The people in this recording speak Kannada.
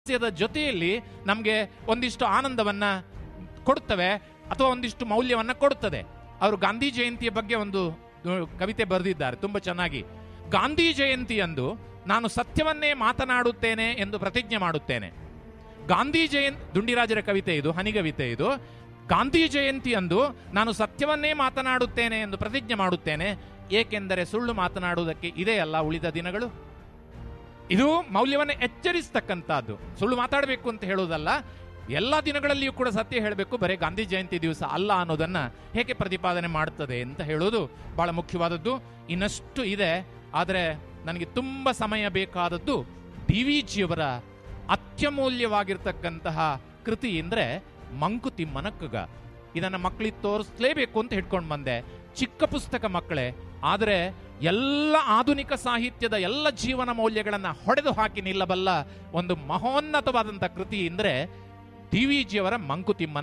ಸ್ವಾರಸ್ಯದ ಜೊತೆಯಲ್ಲಿ ನಮಗೆ ಒಂದಿಷ್ಟು ಆನಂದವನ್ನ ಕೊಡುತ್ತವೆ ಅಥವಾ ಒಂದಿಷ್ಟು ಮೌಲ್ಯವನ್ನ ಕೊಡುತ್ತದೆ ಅವರು ಗಾಂಧಿ ಜಯಂತಿಯ ಬಗ್ಗೆ ಒಂದು ಅಹ್, ಕವಿತೆ ಬರೆದಿದ್ದಾರೆ ತುಂಬಾ ಚೆನ್ನಾಗಿ ಗಾಂಧಿ ಜಯಂತಿಯಂದು ನಾನು ಸತ್ಯವನ್ನೇ ಮಾತನಾಡುತ್ತೇನೆ ಎಂದು ಪ್ರತಿಜ್ಞೆ ಮಾಡುತ್ತೇನೆ ಗಾಂಧಿ ಜಯಂತಿ ದುಂಡಿರಾಜರ ಕವಿತೆ ಇದು ಹನಿಗವಿತೆ ಇದು ಗಾಂಧಿ ಜಯಂತಿಯಂದು ನಾನು ಸತ್ಯವನ್ನೇ ಮಾತನಾಡುತ್ತೇನೆ ಎಂದು ಪ್ರತಿಜ್ಞೆ ಮಾಡುತ್ತೇನೆ ಏಕೆಂದರೆ ಸುಳ್ಳು ಮಾತನಾಡುವುದಕ್ಕೆ ಇದೆಯಲ್ಲ ಉಳಿದ ದಿನಗಳು ಇದು ಮೌಲ್ಯವನ್ನು ಎಚ್ಚರಿಸ್ತಕ್ಕಂಥದ್ದು ಸುಳ್ಳು ಮಾತಾಡಬೇಕು ಅಂತ ಹೇಳುವುದಲ್ಲ ಎಲ್ಲ ದಿನಗಳಲ್ಲಿಯೂ ಕೂಡ ಸತ್ಯ ಹೇಳಬೇಕು ಬರೀ ಗಾಂಧಿ ಜಯಂತಿ ದಿವಸ ಅಲ್ಲ ಅನ್ನೋದನ್ನ ಹೇಗೆ ಪ್ರತಿಪಾದನೆ ಮಾಡುತ್ತದೆ ಅಂತ ಹೇಳೋದು ಬಹಳ ಮುಖ್ಯವಾದದ್ದು ಇನ್ನಷ್ಟು ಇದೆ ಆದರೆ ನನಗೆ ತುಂಬಾ ಸಮಯ ಬೇಕಾದದ್ದು ಡಿ ವಿ ಜಿಯವರ ಅತ್ಯಮೂಲ್ಯವಾಗಿರ್ತಕ್ಕಂತಹ ಕೃತಿ ಅಂದ್ರೆ ಮಂಕುತಿಮ್ಮನ ಕಗ್ಗ ಇದನ್ನ ಮಕ್ಕಳಿಗೆ ತೋರಿಸ್ಲೇಬೇಕು ಅಂತ ಹಿಡ್ಕೊಂಡು ಬಂದೆ ಚಿಕ್ಕ ಪುಸ್ತಕ ಮಕ್ಕಳೇ ಆದರೆ ಎಲ್ಲ ಆಧುನಿಕ ಸಾಹಿತ್ಯದ ಎಲ್ಲ ಜೀವನ ಮೌಲ್ಯಗಳನ್ನ ಹೊಡೆದು ಹಾಕಿ ನಿಲ್ಲಬಲ್ಲ ಒಂದು ಮಹೋನ್ನತವಾದಂಥ ಕೃತಿ ಅಂದ್ರೆ ಡಿ ವಿ ಜಿಯವರ ಮಂಕುತಿಮ್ಮನ